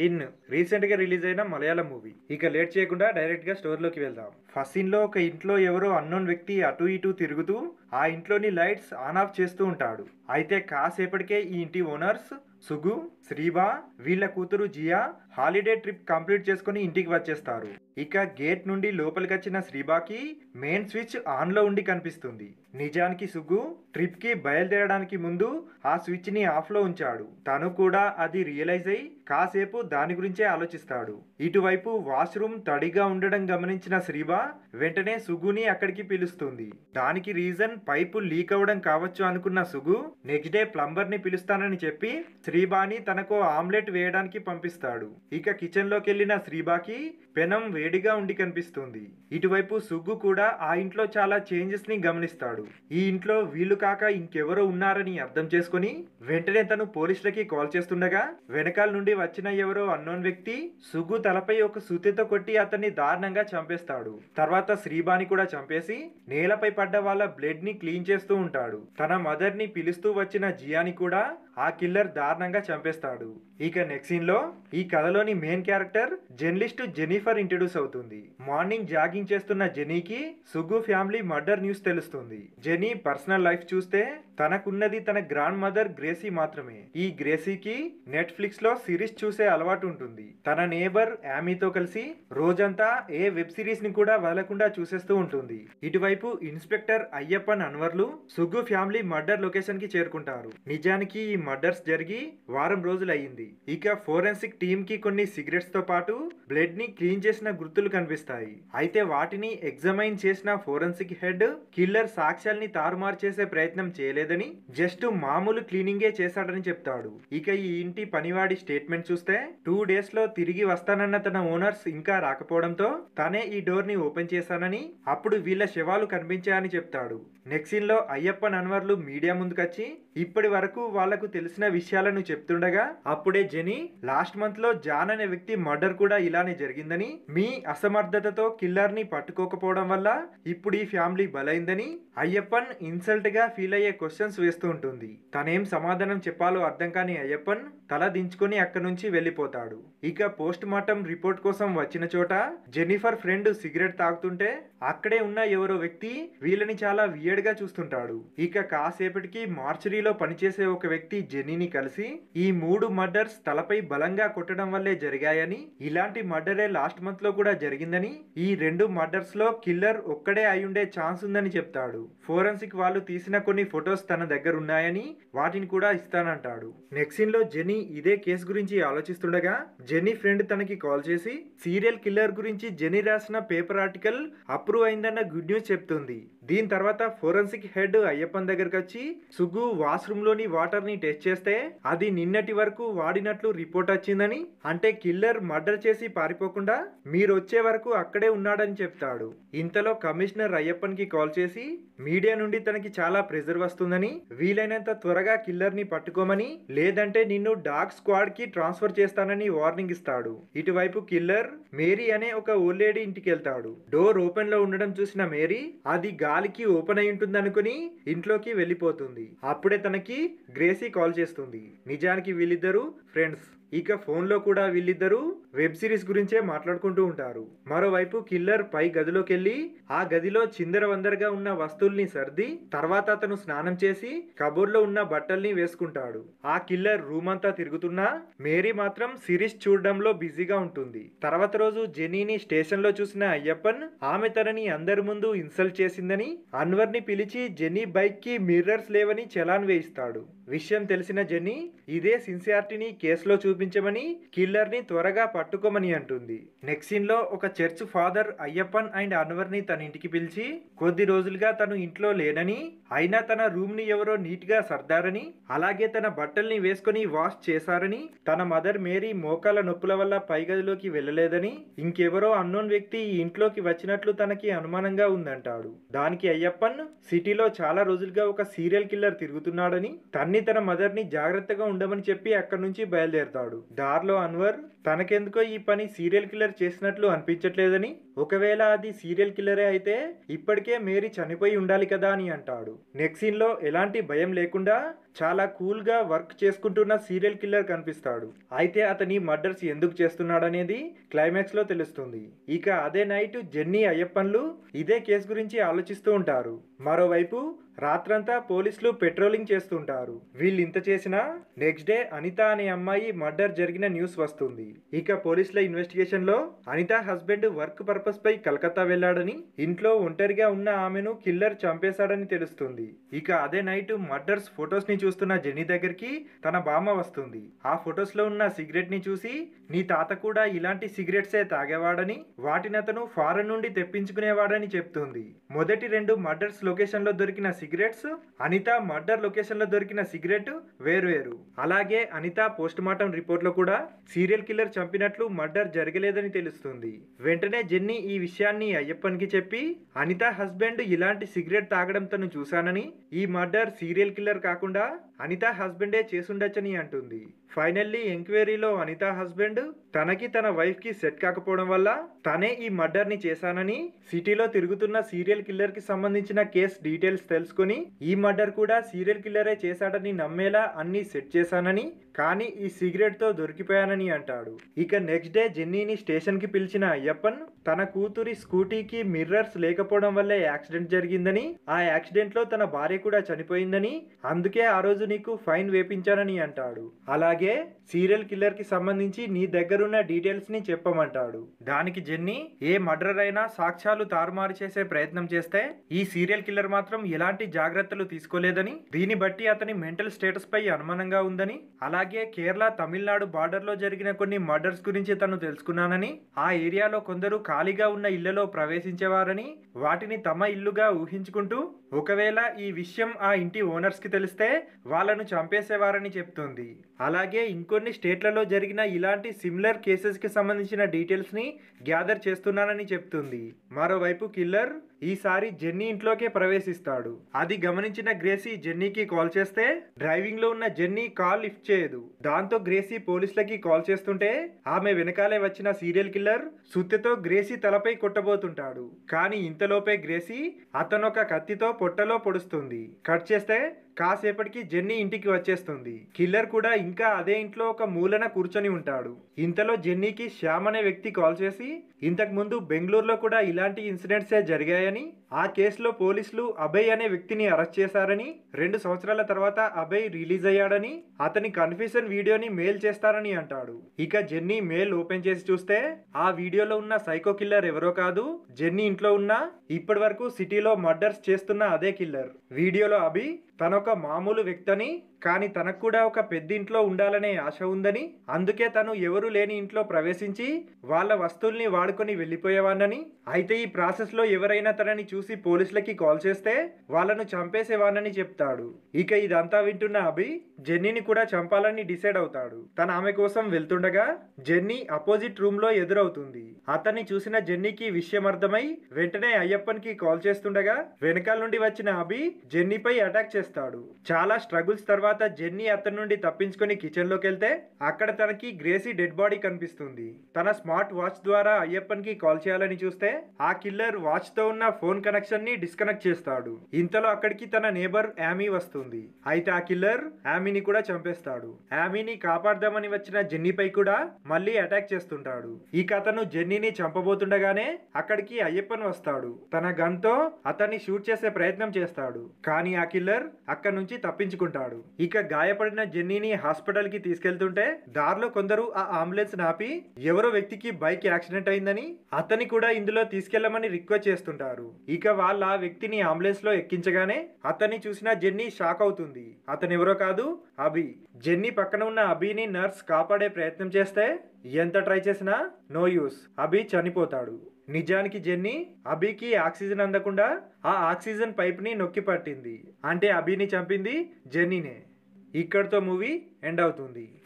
in recent గా release అయిన Malayalam movie ఇక లేట్ చేయకుండా డైరెక్ట్ గా స్టోర్ లోకి వెళ్దాం ఫస్ట్ సీన్ లో ఒక ఇంట్లో ఎవరో అన్నోన్ వ్యక్తి అటు ఇటు తిరుగుతూ ఆ ఇంట్లోని లైట్స్ ఆన్ ఆఫ్ చేస్తూ ఉంటాడు అయితే కాసేపటికే ఈ ఇంటి ఓనర్స్ సుగు శ్రీబా వీళ్ళ కూతురు జియా హాలిడే ట్రిప్ కంప్లీట్ చేసుకుని ఇంటికి వచ్చేస్తారు ఇక గేట్ నుండి లోపలికి వచ్చిన శ్రీబాకి మెయిన్ స్విచ్ ఆన్ లో ఉండి కనిపిస్తుంది నిజానికి సుగు ట్రిప్ కి బయలుదేరడానికి ముందు ఆ స్విచ్ ని ఆఫ్ లో ఉంచాడు తను కూడా అది రియలైజ్ అయి కాసేపు దాని గురించే ఆలోచిస్తాడు ఇటువైపు వాష్రూమ్ తడిగా ఉండడం గమనించిన శ్రీబా వెంటనే సుగుని అక్కడికి పిలుస్తుంది దానికి రీజన్ పైపు లీక్ అవ్వడం కావచ్చు అనుకున్న సుగు నెక్స్ట్ డే ప్లంబర్ ని పిలుస్తానని చెప్పి శ్రీబాని తనకు ఆమ్లెట్ వేయడానికి పంపిస్తాడు ఇక కిచెన్ లోకి వెళ్ళిన శ్రీబాకి పెనం వేడిగా ఉండి కనిపిస్తుంది ఇటువైపు సుగ్గు కూడా ఆ ఇంట్లో చాలా చేంజెస్ ని గమనిస్తాడు ఈ ఇంట్లో వీళ్ళు కాక ఇంకెవరో ఉన్నారని అర్థం చేసుకుని వెంటనే తను పోలీసులకి కాల్ చేస్తుండగా వెనకాల నుండి వచ్చిన ఎవరో అన్నోన్ వ్యక్తి సుగ్గు తలపై ఒక సుత్తితో కొట్టి అతన్ని దారుణంగా చంపేస్తాడు తర్వాత శ్రీబాని కూడా చంపేసి నేలపై పడ్డ వాళ్ళ బ్లడ్ ని క్లీన్ చేస్తూ ఉంటాడు తన మదర్ ని పిలుస్తూ వచ్చిన జియాని కూడా ఆ కిల్లర్ దారుణంగా చంపేస్తాడు ఇక నెక్స్ట్ సీన్ లో ఈ కథలోని main character journalist Jennifer introduce అవుతుంది మార్నింగ్ జాగింగ్ చేస్తున్న జెనీకి సుగ్గు ఫ్యామిలీ మర్డర్ న్యూస్ తెలుస్తుంది జెనీ పర్సనల్ లైఫ్ చూస్తే తనకున్నది తన గ్రాండ్ మదర్ గ్రేసీ మాత్రమే ఈ గ్రేసీకి నెట్ఫ్లిక్స్ లో సిరీస్ చూసే అలవాటు ఉంటుంది తన నేబర్ యామీతో కలిసి రోజంతా ఏ వెబ్ సిరీస్ ని కూడా వదలకుండా చూసేస్తూ ఉంటుంది ఇటువైపు ఇన్స్పెక్టర్ అయ్యప్పన్ అన్వర్లు సుగ్గు ఫ్యామిలీ మర్డర్ లొకేషన్ కి చేరుకుంటారు నిజానికి ఈ మర్డర్స్ జరిగి వారం రోజులు అయ్యింది ఇక ఫోరెన్సిక్ టీమ్ కి కొన్ని సిగరెట్స్ తో పాటు బ్లడ్ ని క్లీన్ చేసిన గుర్తులు కనిపిస్తాయి అయితే వాటిని ఎగ్జామైన్ చేసిన ఫోరెన్సిక్ హెడ్ కిల్లర్ సాక్ష్యాల్ని తారుమారు చేసే ప్రయత్నం చేయలేదని జస్ట్ మామూలు క్లీనింగే చేశాడని చెప్తాడు ఇక ఈ ఇంటి పనివాడి స్టేట్మెంట్ చూస్తే టూ డేస్ లో తిరిగి వస్తానన్న తన ఓనర్స్ ఇంకా రాకపోవడంతో తనే ఈ డోర్ ని ఓపెన్ చేశానని అప్పుడు వీళ్ళ శవాలు కనిపించాయని చెప్తాడు నెక్స్ట్ సీన్ లో అయ్యప్పన్ అన్వర్లు మీడియా ముందుకొచ్చి ఇప్పటి వరకు వాళ్లకు తెలిసిన విషయాలను చెప్తుండగా అప్పుడే జెనీ లాస్ట్ మంత్ లో జాన్ అనే వ్యక్తి మర్డర్ కూడా ఇలానే జరిగిందని మీ అసమర్థతతో కిల్లర్ ని పట్టుకోకపోవడం వల్ల ఇప్పుడు ఈ ఫ్యామిలీ బలైందని అయ్యప్పన్ ఇన్సల్ట్ గా ఫీల్ అయ్యే క్వశ్చన్స్ వేస్తూ ఉంటుంది తనేం సమాధానం చెప్పాలో అర్థం కాని అయ్యప్పన్ తల దించుకొని అక్కడి నుంచి వెళ్ళిపోతాడు ఇక పోస్ట్ మార్టం రిపోర్ట్ కోసం వచ్చిన చోట జెనిఫర్ ఫ్రెండ్ సిగరెట్ తాగుతుంటే అక్కడే ఉన్న ఎవరో వ్యక్తి వీళ్ళని చాలా వియర్డ్ గా చూస్తుంటాడు ఇక కాసేపటికి మార్చరీలో పనిచేసే ఒక వ్యక్తి జెనీని కలిసి ఈ మూడు మర్డర్స్ తలపై బలంగా కొట్టడం వల్లే జరిగాయని ఇలాంటి మర్డరే లాస్ట్ మంత్ లో కూడా జరిగిందని ఈ రెండు మర్డర్స్ లో కిల్లర్ ఒక్కడే అయ్యుండే ఛాన్స్ ఉందని చెప్తాడు ఫోరెన్సిక్ వాళ్ళు తీసిన కొన్ని ఫొటోస్ తన దగ్గర ఉన్నాయని వాటిని కూడా ఇస్తానంటాడు నెక్స్ట్ సీన్ లో జెనీ ఇదే కేసు గురించి ఆలోచిస్తుండగా జెనీ ఫ్రెండ్ తనకి కాల్ చేసి సీరియల్ కిల్లర్ గురించి జెనీ రాసిన పేపర్ ఆర్టికల్ అప్రూవ్ అయిందన్న గుడ్ న్యూస్ చెప్తుంది దీని తర్వాత ఫోరెన్సిక్ హెడ్ అయ్యప్పన్ దగ్గరకు వచ్చి సుగ్గు వాష్రూమ్ లోని వాటర్ ని టెస్ట్ చేస్తే అది నిన్నటి వరకు వాడినట్లు రిపోర్ట్ వచ్చిందని అంటే కిల్లర్ మర్డర్ చేసి పారిపోకుండా మీరు వచ్చే వరకు అక్కడే ఉన్నాడని చెప్తాడు ఇంతలో కమిషనర్ అయ్యప్పన్ కి కాల్ చేసి మీడియా నుండి తనకి చాలా ప్రెజర్ వస్తుందని వీలైనంత త్వరగా కిల్లర్ ని పట్టుకోమని లేదంటే నిన్ను డాగ్ స్క్వాడ్ కి ట్రాన్స్ఫర్ చేస్తానని వార్నింగ్ ఇస్తాడు ఇటువైపు కిల్లర్ మేరీ అనే ఒక ఓల్డ్ లేడీ ఇంటికి వెళ్తాడు డోర్ ఓపెన్ లో ఉండడం చూసిన మేరీ అది గాలికి ఓపెన్ అయి ఉంటుంది అనుకుని ఇంట్లోకి వెళ్ళిపోతుంది అప్పుడే తనకి గ్రేసీ కాల్ చేస్తుంది నిజానికి వీళ్ళిద్దరూ ఫ్రెండ్స్ ఇక ఫోన్లో కూడా వీళ్ళిద్దరూ వెబ్ సిరీస్ గురించే మాట్లాడుకుంటూ ఉంటారు మరోవైపు కిల్లర్ పై గదిలోకి వెళ్ళి ఆ గదిలో చిందరవందరగా ఉన్న వస్తువుల్ని సర్ది తర్వాత అతను స్నానం చేసి కబోర్డ్ లో ఉన్న బట్టల్ని వేసుకుంటాడు ఆ కిల్లర్ రూమ్ అంతా తిరుగుతున్నా మేరీ మాత్రం సిరీస్ చూడడంలో బిజీగా ఉంటుంది తర్వాత రోజు జెనీని స్టేషన్ లో చూసిన అయ్యప్పన్ ఆమె తనని అందరి ముందు ఇన్సల్ట్ చేసిందని అన్వర్ ని పిలిచి జెనీ బైక్ కి మిర్రర్స్ లేవని చలాన్ వేయిస్తాడు విషయం తెలిసిన జెన్నీ ఇదే సిన్సియారిటీని కేసులో చూపించమని కిల్లర్ ని త్వరగా పట్టుకోమని అంటుంది నెక్స్ట్ సీన్ లో ఒక church father Ayyappan and Anwar ని తన ఇంటికి పిలిచి కొద్ది రోజులుగా తను ఇంట్లో లేనని అయినా తన రూమ్ ని ఎవరో నీట్ గా సర్దారని అలాగే తన బట్టల్ని వేసుకొని వాష్ చేశారని తన మదర్ మేరీ మోకాల నొప్పుల వల్ల పై గదిలోకి వెళ్ళలేదని ఇంకెవరో అన్నోన్ వ్యక్తి ఈ ఇంట్లోకి వచ్చినట్లు తనకి అనుమానంగా ఉందంటాడు దానికి అయ్యప్పన్ సిటీలో చాలా రోజులుగా ఒక సీరియల్ కిల్లర్ తిరుగుతున్నాడని తన్ని తన మదర్ ని జాగ్రత్తగా ఉండమని చెప్పి అక్కడి నుంచి బయలుదేరతాడు దారిలో అన్వర్ తనకెందుకో ఈ పని సీరియల్ కిల్లర్ చేసినట్లు అనిపించట్లేదని ఒకవేళ అది సీరియల్ కిల్లరే అయితే ఇప్పటికే మేరీ చనిపోయి ఉండాలి కదా అని అంటాడు నెక్స్ట్ సీన్ లో ఎలాంటి భయం లేకుండా చాలా కూల్ గా వర్క్ చేసుకుంటున్న సీరియల్ కిల్లర్ కనిపిస్తాడు అయితే అతని మర్డర్స్ ఎందుకు చేస్తున్నాడనేది క్లైమాక్స్ లో తెలుస్తుంది ఇక అదే నైట్ జెన్నీ అయ్యప్పన్లు ఇదే కేసు గురించి ఆలోచిస్తూ ఉంటారు మరోవైపు రాత్రంతా పోలీసులు పెట్రోలింగ్ చేస్తుంటారు వీళ్ళు ఇంత చేసినా నెక్స్ట్ డే అనిత అనే అమ్మాయి మర్డర్ జరిగిన న్యూస్ వస్తుంది ఇక పోలీసుల ఇన్వెస్టిగేషన్ లో అనిత హస్బెండ్ వర్క్ పర్పస్ పై కలకత్తా వెళ్ళాడని ఇంట్లో ఒంటరిగా ఉన్న ఆమెను కిల్లర్ చంపేశాడని తెలుస్తుంది ఇక అదే నైట్ మర్డర్స్ ఫొటోస్ ని చూస్తున్న జెన్నీ దగ్గరికి తన బామ్మ వస్తుంది ఆ ఫొటోస్ లో ఉన్న సిగరెట్ ని చూసి నీ తాత కూడా ఇలాంటి సిగరెట్సే తాగేవాడని వాటిని అతను ఫారెన్ నుండి తెప్పించుకునేవాడని చెప్తుంది మొదటి రెండు మర్డర్స్ లొకేషన్ లో దొరికిన సిగరెట్స్ అనిత మర్డర్ లొకేషన్ లో దొరికిన సిగరెట్ వేరువేరు అలాగే అనిత పోస్ట్ మార్టం రిపోర్ట్ లో కూడా సీరియల్ కిల్లర్ చంపినట్లు మర్డర్ జరగలేదని తెలుస్తుంది వెంటనే జెన్నీ ఈ విషయాన్ని అయ్యప్పన్కి చెప్పి అనిత హస్బెండ్ ఇలాంటి సిగరెట్ తాగడం తను చూశానని ఈ మర్డర్ సీరియల్ కిల్లర్ కాకుండా అనిత హస్బెండే చేసుండొచ్చని అంటుంది ఫైనల్లీ ఎంక్వైరీలో అనిత హస్బెండ్ తనకి తన వైఫ్ కి సెట్ కాకపోవడం వల్ల తనే ఈ మర్డర్ ని చేశానని సిటీలో తిరుగుతున్న సీరియల్ కిల్లర్ కి సంబంధించిన కేస్ డీటెయిల్స్ తెలుసుకుని ఈ మర్డర్ కూడా సీరియల్ కిల్లరే చేశాడని నమ్మేలా అన్ని సెట్ చేశానని కానీ ఈ సిగరెట్ తో దొరికిపోయానని అంటాడు ఇక నెక్స్ట్ డే జెన్నీని స్టేషన్ కి పిలిచిన అయ్యప్పన్ తన కూతురి స్కూటీకి మిర్రర్స్ లేకపోవడం వల్లే యాక్సిడెంట్ జరిగిందని ఆ యాక్సిడెంట్ లో తన భార్య కూడా చనిపోయిందని అందుకే ఆ రోజు నీకు ఫైన్ వేపించానని అంటాడు అలాగే సీరియల్ కిల్లర్ కి సంబంధించి నీ దగ్గరున్న డీటెయిల్స్ ని చెప్పమంటాడు దానికి జెన్నీ ఏ మర్డర్ అయినా సాక్ష్యాలు తారుమారు చేసే ప్రయత్నం చేస్తే ఈ సీరియల్ కిల్లర్ మాత్రం ఎలాంటి జాగ్రత్తలు తీసుకోలేదని దీన్ని బట్టి అతని మెంటల్ స్టేటస్ పై అనుమానంగా ఉందని అలాగే కేరళ తమిళనాడు బార్డర్ లో జరిగిన కొన్ని మర్డర్స్ గురించి తను తెలుసుకున్నానని ఆ ఏరియాలో కొందరు ఖాళీగా ఉన్న ఇళ్లలో ప్రవేశించేవారని వాటిని తమ ఇల్లుగా ఊహించుకుంటూ ఒకవేళ ఈ విషయం ఆ ఇంటి ఓనర్స్ కి తెలిస్తే వాళ్ళను చంపేసేవారని చెప్తుంది అలాగే ఇంకొన్ని స్టేట్లలో జరిగిన ఇలాంటి సిమిలర్ కేసెస్ కి సంబంధించిన డీటెయిల్స్ ని గ్యాదర్ చేస్తున్నానని చెప్తుంది మరోవైపు కిల్లర్ ఈసారి జెన్నీ ఇంట్లోకే ప్రవేశిస్తాడు అది గమనించిన గ్రేసీ జెన్నీకి కాల్ చేస్తే డ్రైవింగ్ లో ఉన్న జెన్నీ కాల్ లిఫ్ట్ చేయదు దాంతో గ్రేసీ పోలీసులకి కాల్ చేస్తుంటే ఆమె వెనకాలే వచ్చిన సీరియల్ కిల్లర్ సుత్తెతో గ్రేసీ తలపై కొట్టబోతుంటాడు కానీ ఇంతలోపే గ్రేసీ అతనొక కత్తితో పొట్టలో పొడుస్తుంది కట్ చేస్తే కాసేపటికి జెన్నీ ఇంటికి వచ్చేస్తుంది కిల్లర్ కూడా ఇంకా అదే ఇంట్లో ఒక మూలన కూర్చొని ఉంటాడు ఇంతలో జెన్నీకి శ్యామ్ అనే వ్యక్తి కాల్ చేసి ఇంతకు ముందు బెంగళూరులో కూడా ఇలాంటి ఇన్సిడెంట్సే జరిగాయని ఆ కేసులో పోలీసులు అభయ్ అనే వ్యక్తిని అరెస్ట్ చేశారని రెండు సంవత్సరాల తర్వాత అభయ్ రిలీజ్ అయ్యాడని అతని కన్ఫ్యూషన్ వీడియోని మెయిల్ చేస్తారని అంటాడు ఇక జెన్నీ మెయిల్ ఓపెన్ చేసి చూస్తే ఆ వీడియోలో ఉన్న సైకో కిల్లర్ ఎవరో కాదు జెన్నీ ఇంట్లో ఉన్న ఇప్పటి వరకు సిటీలో మర్డర్స్ చేస్తున్న అదే కిల్లర్ వీడియోలో అభి తనొక మామూలు వ్యక్తని కానీ తనకు కూడా ఒక పెద్ద ఇంట్లో ఉండాలనే ఆశ ఉందని అందుకే తను ఎవరు లేని ఇంట్లో ప్రవేశించి వాళ్ళ వస్తువుల్ని వాడుకొని వెళ్ళిపోయేవానని అయితే ఈ ప్రాసెస్ లో ఎవరైనా తనని చూసి పోలీసులకి కాల్ చేస్తే వాళ్ళను చంపేసేవానని చెప్తాడు ఇక ఇదంతా వింటున్న అభి జెన్నీని కూడా చంపాలని డిసైడ్ అవుతాడు తన ఆమె కోసం వెళ్తుండగా జెన్నీ అపోజిట్ రూమ్ లో ఎదురవుతుంది అతన్ని చూసిన జెన్నీకి విషయం అర్థమై వెంటనే అయ్యప్పన్ కి కాల్ చేస్తుండగా వెనకాల నుండి వచ్చిన అభి జెన్నీపై అటాక్ చేస్తాడు చాలా స్ట్రగుల్స్ తర్వాత జెన్నీ అతని నుండి తప్పించుకొని కిచెన్ లోకి వెళ్తే అక్కడ తనకి గ్రేసీ డెడ్ బాడీ కనిపిస్తుంది తన స్మార్ట్ వాచ్ ద్వారా అయ్యప్పన్ కి కాల్ చేయాలని చూస్తే ఆ కిల్లర్ వాచ్ తో ఉన్న ఫోన్ కనెక్షన్ ని డిస్కనెక్ట్ చేస్తాడు ఇంతలో అక్కడికి తన నేబర్ యామీ వస్తుంది అయితే ఆ కిల్లర్ యామీని కూడా చంపేస్తాడు యామీని కాపాడదామని వచ్చిన జెన్నీపై కూడా మళ్ళీ అటాక్ చేస్తుంటాడు ఇక అతను జెన్నీని చంపబోతుండగానే అక్కడికి అయ్యప్పన్ వస్తాడు తన గన్ తో అతన్ని షూట్ చేసే ప్రయత్నం చేస్తాడు కానీ ఆ కిల్లర్ అక్కడ నుంచి తప్పించుకుంటాడు ఇక గాయపడిన జెన్నీని హాస్పిటల్ కి తీసుకెళ్తుంటే దారిలో కొందరు ఆ అంబులెన్స్ నాపి ఎవరో వ్యక్తికి బైక్ యాక్సిడెంట్ అయిందని అతని కూడా ఇందులో తీసుకెళ్లమని రిక్వెస్ట్ చేస్తుంటారు ఇక వాళ్ళ ఆ వ్యక్తిని అంబులెన్స్ లో ఎక్కించగానే అతన్ని చూసిన జెన్నీ షాక్ అవుతుంది అతను ఎవరో కాదు అభి జెన్నీ పక్కన ఉన్న అభిని నర్స్ కాపాడే ప్రయత్నం చేస్తే ఎంత ట్రై చేసినా నో యూస్ అభి చనిపోతాడు నిజానికి జెన్నీ అభికి ఆక్సిజన్ అందకుండా ఆ ఆక్సిజన్ పైప్ ని నొక్కి పట్టింది అంటే అభిని చంపింది జెన్నీనే ఇక్కడితో మూవీ ఎండ్ అవుతుంది